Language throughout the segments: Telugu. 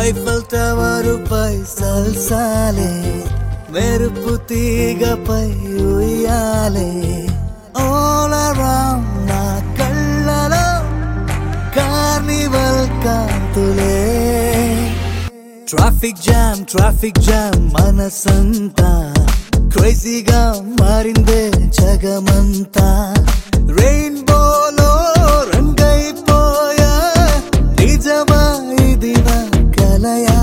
ఐఫల్ టవర్ పై సల్సాలే మెరుపు తీగపై ఉయ్యాలే ఆల్ అరౌండ్ నా కళ్ళలో కార్నివల్ కాంతులే ట్రాఫిక్ జామ్ ట్రాఫిక్ జామ్ మనసంతా క్రేజీగా మారిందే జగమంతా రెయిన్బోలో రంగైపోయా నిజమా ఇది నా కలయా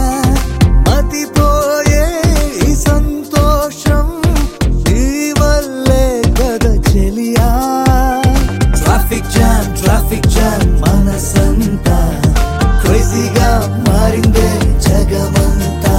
మతిపోయే ఈ సంతోషం నీ వల్లే కదా చెలియా ట్రాఫిక్ జామ్ ట్రాఫిక్ జామ్ మనసంతా క్రేజీగా మారిందే జగమంతా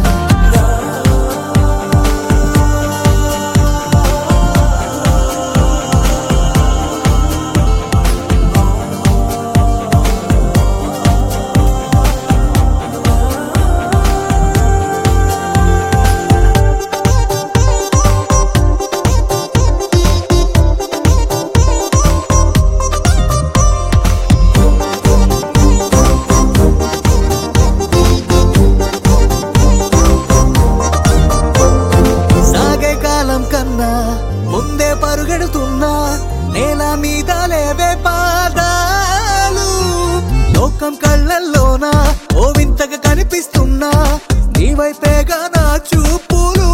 సాగే కాలం కన్నా ముందే పరుగెడుతున్నా నేల మీద లేవే పాదాలు లోకం కళ్ళల్లోనా ఓ వింతగా కనిపిస్తున్నా నీ వైపేగా నా చూపులు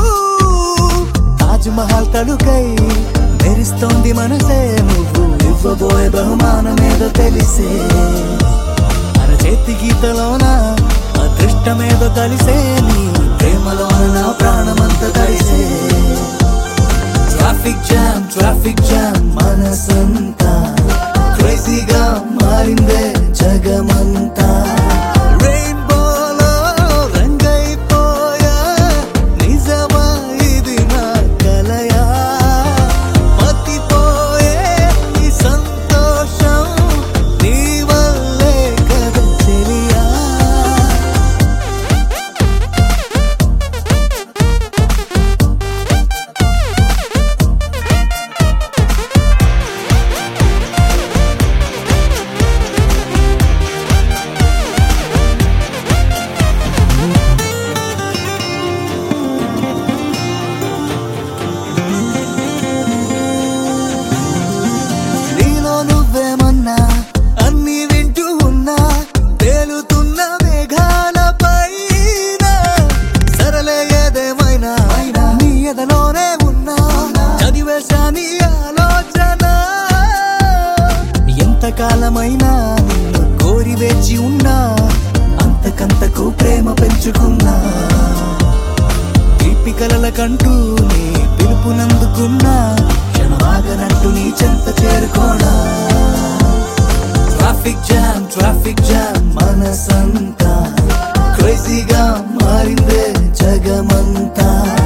తాజ్ మహల్ తలుకై మెరిస్తోంది మనసే నువ్వు ఇవ్వబోయే బహుమానమేదో తెలిసే అరచేతి గీతలోన అదృష్టమేదో కలిసే నీ ప్రేమలోన నా ప్రాణమంతా కలిసే ట్రాఫిక్ జామ్ ట్రాఫిక్ జామ్ మనసంతా క్రేజీగా మారిందే జగమంతా రెయిన్బోలో రంగైపోయా నిజమా ఇది నా కలయా మతిపోయే ఈ సంతోషం నీ వల్లే కదా తెలియా నీలో నువ్వేమన్నా అన్ని వింటూ ఉన్నా తేలుతున్న మేఘాల పైన సరలే ఏదేమైనా నీ ఎదలోనే ఉన్నా చదివేశా నీ ఆలోచన ఎంతకాలమైనా నిన్ను కోరి వేచి ఉన్నా అంతకంతకు ప్రేమ పెంచుకున్నా తీపి కలల కంటూ నీ పిలుపునందుకున్నా క్షణమాగనట్టు నీ చెంత చేరుకోనా ట్రాఫిక్ జామ్ ట్రాఫిక్ జామ్ మనసంతా క్రేజీగా మారిందే జగమంతా